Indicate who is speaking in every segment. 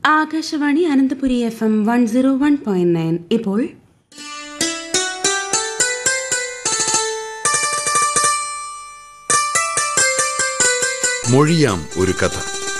Speaker 1: Akashvani Ananthapuri F M one zero one point nine ഇപ്പോൾ
Speaker 2: മൊഴിയാം ഒരു കഥ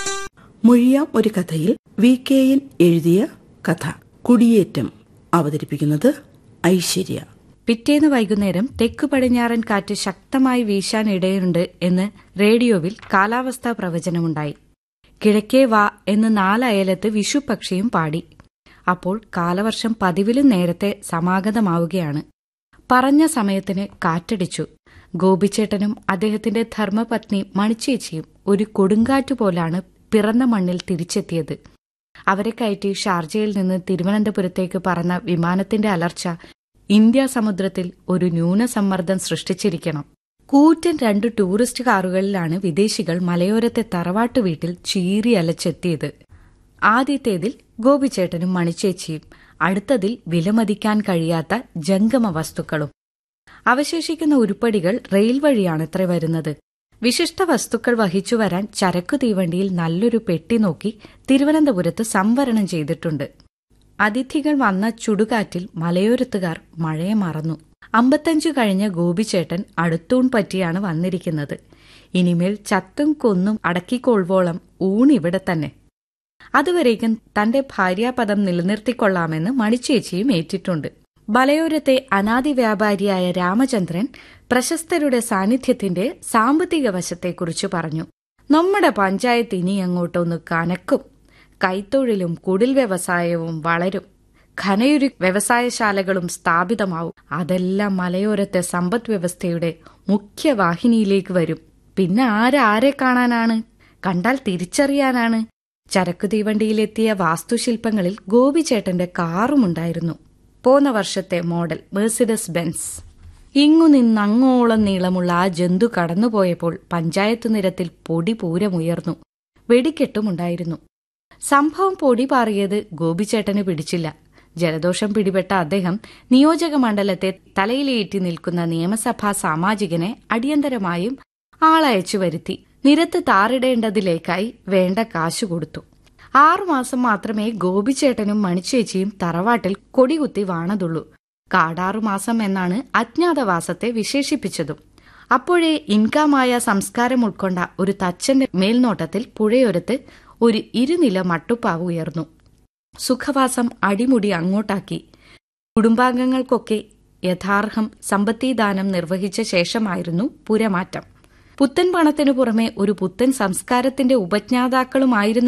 Speaker 3: മൊഴിയാം ഒരു കഥയിൽ വി കെ എൻ എഴുതിയ കഥ കുടിയേറ്റം അവതരിപ്പിക്കുന്നത് ഐശ്വര്യ
Speaker 4: പിറ്റേന്ന് വൈകുന്നേരം തെക്കു പടിഞ്ഞാറൻ കാറ്റ് ശക്തമായി വീശാൻ ഇടയുണ്ട് എന്ന് റേഡിയോവിൽ കാലാവസ്ഥാ പ്രവചനമുണ്ടായി കിഴക്കേ വാ എന്ന് നാലയലത്ത് വിഷുപക്ഷിയും പാടി അപ്പോൾ കാലവർഷം പതിവിലും നേരത്തെ സമാഗതമാവുകയാണ് പറഞ്ഞ സമയത്തിന് കാറ്റടിച്ചു ഗോപിച്ചേട്ടനും അദ്ദേഹത്തിന്റെ ധർമ്മപത്നി മണിച്ചേച്ചിയും ഒരു കൊടുങ്കാറ്റ് പോലാണ് പിറന്ന മണ്ണിൽ തിരിച്ചെത്തിയത് അവരെ കയറ്റി ഷാർജയിൽ നിന്ന് തിരുവനന്തപുരത്തേക്ക് പറന്ന വിമാനത്തിന്റെ അലർച്ച ഇന്ത്യ സമുദ്രത്തിൽ ഒരു ന്യൂനസമ്മർദ്ദം സൃഷ്ടിച്ചിരിക്കണം കൂറ്റൻ രണ്ട് ടൂറിസ്റ്റ് കാറുകളിലാണ് വിദേശികൾ മലയോരത്തെ തറവാട്ടു വീട്ടിൽ ചീറി അലച്ചെത്തിയത് ആദ്യത്തേതിൽ ഗോപിച്ചേട്ടനും മണിച്ചേച്ചിയും അടുത്തതിൽ വിലമതിക്കാൻ കഴിയാത്ത ജംഗമ വസ്തുക്കളും അവശേഷിക്കുന്ന ഉരുപ്പടികൾ റെയിൽ വഴിയാണത്രേ വരുന്നത് വിശിഷ്ട വസ്തുക്കൾ വഹിച്ചു വരാൻ ചരക്കു തീവണ്ടിയിൽ നല്ലൊരു പെട്ടി നോക്കി തിരുവനന്തപുരത്ത് സംവരണം ചെയ്തിട്ടുണ്ട് അതിഥികൾ വന്ന ചുടുകാറ്റിൽ മലയോരത്തുകാർ മഴയെ മറന്നു അമ്പത്തഞ്ചു കഴിഞ്ഞ ഗോപിച്ചേട്ടൻ അടുത്തൂൺ പറ്റിയാണ് വന്നിരിക്കുന്നത് ഇനിമേൽ ചത്തും കൊന്നും അടക്കിക്കൊള്ളുവോളം ഊണിവിടെ തന്നെ അതുവരേക്കും തന്റെ ഭാര്യാപദം നിലനിർത്തിക്കൊള്ളാമെന്ന് മണിച്ചേച്ചിയും ഏറ്റിട്ടുണ്ട് മലയോരത്തെ അനാദി വ്യാപാരിയായ രാമചന്ദ്രൻ പ്രശസ്തരുടെ സാന്നിധ്യത്തിന്റെ സാമ്പത്തിക വശത്തെക്കുറിച്ച് പറഞ്ഞു നമ്മുടെ പഞ്ചായത്ത് ഇനി അങ്ങോട്ടൊന്ന് കനക്കും കൈത്തൊഴിലും കുടിൽ വ്യവസായവും വളരും ഖനയുരു വ്യവസായശാലകളും സ്ഥാപിതമാവും അതെല്ലാം മലയോരത്തെ സമ്പദ് വ്യവസ്ഥയുടെ മുഖ്യവാഹിനിയിലേക്ക് വരും പിന്നെ ആരാരെ കാണാനാണ് കണ്ടാൽ തിരിച്ചറിയാനാണ് ചരക്കു തീവണ്ടിയിലെത്തിയ വാസ്തുശില്പങ്ങളിൽ ഗോപിച്ചേട്ടന്റെ കാറുമുണ്ടായിരുന്നു പോന്ന വർഷത്തെ മോഡൽ മേഴ്സിഡസ് ബെൻസ് ഇങ്ങു നിന്നങ്ങോളം നീളമുള്ള ആ ജന്തു കടന്നുപോയപ്പോൾ പഞ്ചായത്ത് നിരത്തിൽ പൊടി പൂരമുയർന്നു വെടിക്കെട്ടുമുണ്ടായിരുന്നു സംഭവം പൊടി പാറിയത് ഗോപിച്ചേട്ടന് പിടിച്ചില്ല ജലദോഷം പിടിപെട്ട അദ്ദേഹം നിയോജക മണ്ഡലത്തെ തലയിലേറ്റി നിൽക്കുന്ന നിയമസഭാ സാമാജികനെ അടിയന്തരമായും ആളയച്ചു വരുത്തി നിരത്ത് താറിടേണ്ടതിലേക്കായി വേണ്ട കാശു കൊടുത്തു ആറുമാസം മാത്രമേ ഗോപിച്ചേട്ടനും മണിച്ചേച്ചിയും തറവാട്ടിൽ കൊടികുത്തി വാണതുള്ളൂ കാടാറുമാസം എന്നാണ് അജ്ഞാതവാസത്തെ വിശേഷിപ്പിച്ചതും അപ്പോഴേ ഇൻകാമായ സംസ്കാരം ഉൾക്കൊണ്ട ഒരു തച്ചന്റെ മേൽനോട്ടത്തിൽ പുഴയോരത്ത് ഒരു ഇരുനില മട്ടുപ്പാവ് ഉയർന്നു സുഖവാസം അടിമുടി അങ്ങോട്ടാക്കി കുടുംബാംഗങ്ങൾക്കൊക്കെ യഥാർഹം സമ്പത്തിദാനം നിർവഹിച്ച ശേഷമായിരുന്നു പുരമാറ്റം പുത്തൻ പണത്തിനു പുറമെ ഒരു പുത്തൻ സംസ്കാരത്തിന്റെ ഉപജ്ഞാതാക്കളുമായിരുന്ന